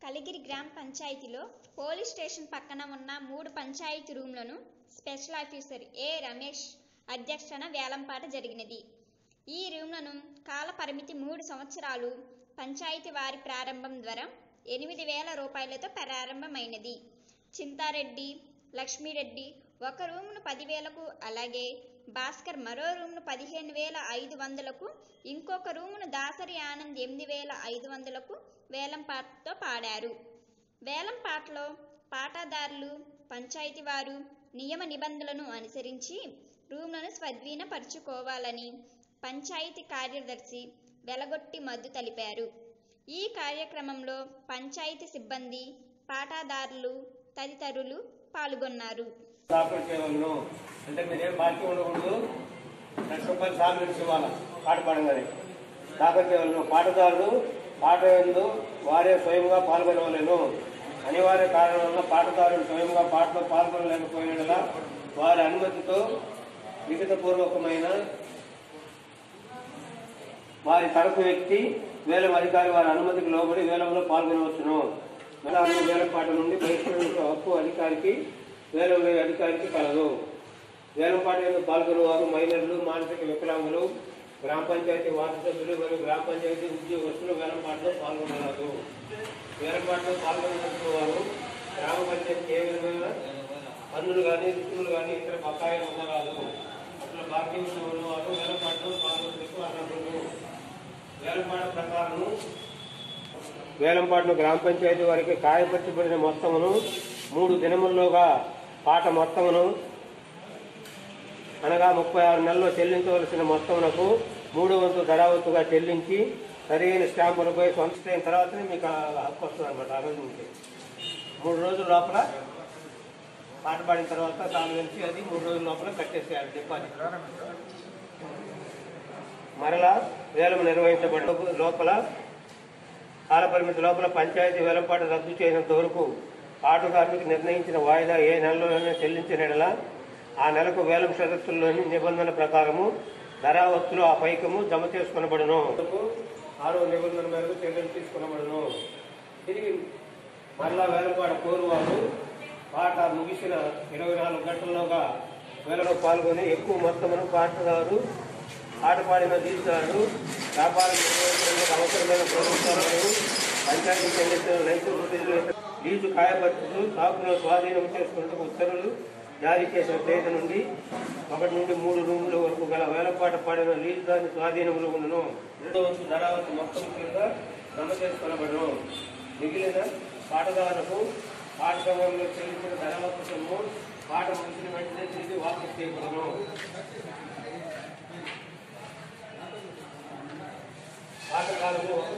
కలిగిరి గ్రామ పంచాయతీలో police station పక్కన ఉన్న మూడు పంచాయతీ రూమ్లను స్పెషల్ ఆఫీసర్ ఏ రమేష్ అధ్యక్షతన వేలంపాట జరిగినది ఈ రూమ్లను కాల పరిమితి మూడు సంవత్సరాలు పంచాయతీ వారి ప్రారంభం ద్వారా ఎనిమిది వేల రూపాయలతో ప్రారంభమైనది చింతారెడ్డి లక్ష్మీరెడ్డి ఒక రూమును పదివేలకు అలాగే భాస్కర్ మరో రూమును పదిహేను వేల ఐదు వందలకు ఇంకొక రూమును దాసరి ఆనంద్ ఎనిమిది వేల ఐదు వందలకు వేలం పాటతో పాడారు వేలం పాటలో పాటదారులు పంచాయతీ వారు నియమ నిబంధనలను అనుసరించి రూమ్లను స్వాధీనపరుచుకోవాలని పంచాయతీ కార్యదర్శి వెలగొట్టి మద్దు తెలిపారు ఈ కార్యక్రమంలో పంచాయతీ సిబ్బంది పాటాదారులు తదితరులు పాల్గొన్నారు దాఖలు చేయవలను అంటే మీరేం బాకీ ఉండకూడదు లక్ష రూపాయలు సాగు నుంచి ఇవ్వాలి పాట పాడగానే దాఖలు చేయవలను పాటదారులు పాట ఎందు వారే స్వయంగా పాల్గొనవలేను అనివార్య కారణం వల్ల పాటదారులు స్వయంగా పాటలో పాల్గొనలేకపోయినలా వారి అనుమతితో లిఖితపూర్వకమైన వారి తరపు వ్యక్తి వేలం అధికారి వారి అనుమతికి లోబడి వేలంలో పాల్గొనవచ్చును వేలాన్ని వేలం పాట నుండి బహిష్కరించే హక్కు అధికారికి వేలం లేని అధికారికి కలదు వేలం పాట ఎందుకు పాల్గొనేవారు మైనర్లు మానసిక వికలాంగులు గ్రామ పంచాయతీ వార్డు సభ్యులు మరియు గ్రామ పంచాయతీ ఉద్యోగస్తులు వేలం పాటలో పాల్గొనరాదు వేలం పాటలో పాల్గొనవలసిన వారు గ్రామ పంచాయతీ ఏ విధమైన పన్నులు కానీ రుసుములు కానీ ఇతర బకాయిలు ఉండరాదు అట్లా బాకీ ఉన్న వారు వేలం పాటలో పాల్గొనేందుకు అనర్హులు వేలంపాట ప్రకారం వేలంపాటను గ్రామ పంచాయతీ వారికి ఖాయపరచబడిన మొత్తమును మూడు దినముల్లోగా పాట మొత్తమును అనగా ముప్పై ఆరు నెలల్లో చెల్లించవలసిన మొత్తమునకు మూడు వంతు ధరావత్తుగా చెల్లించి సరైన స్టాంపులపై సొంత అయిన తర్వాతనే మీకు ఆ హక్కు వస్తుంది అనమాట ఆ రోజు నుంచి మూడు రోజుల లోపల పాట పాడిన తర్వాత దాని నుంచి అది మూడు రోజుల లోపల కట్టేసేయాలి డిపాజిట్ మరలా వేలం నిర్వహించబడిన లోపల కాలపరిమితి లోపల పంచాయతీ వేలంపాట రద్దు చేసినంత వరకు ఆటగారులకు నిర్ణయించిన వాయిదా ఏ నెలలోనైనా చెల్లించిన నెల ఆ నెలకు వేలం షరతుల్లోని నిబంధన ప్రకారము ధరావత్తులు ఆ పైకము జమ చేసుకునబడును ఆరో నిబంధన మేరకు చర్యలు తీసుకునబడును తిరిగి మరలా వేలంపాట కోరువారు పాట ముగిసిన ఇరవై నాలుగు గంటల్లోగా వేలలో పాల్గొని ఎక్కువ మొత్తమును పాటదారు ఆట పాడిన దీక్షలు వ్యాపారం నిర్వహించడానికి అవసరమైన ప్రభుత్వాలను పంచాయతీ చెల్లించిన రైతు ప్రతినిధులు లీజు కాయపత్రులు సాగులో స్వాధీనం చేసుకున్నట్టు ఉత్తర్వులు జారీ చేసిన తేదీ నుండి ఒకటి నుండి మూడు రూముల వరకు గల వేలపాట పాడిన లీజు దాని స్వాధీనంలో ఉండను రెండో వంతు ధరావతి మొత్తం కింద జమ చేసుకొనబడను మిగిలిన పాటదారులకు పాట సమయంలో చెల్లించిన ధరావతి సొమ్ము పాట ముగిసిన వెంటనే తిరిగి వాపసు చేయబడను పాతకాలంలో ఒక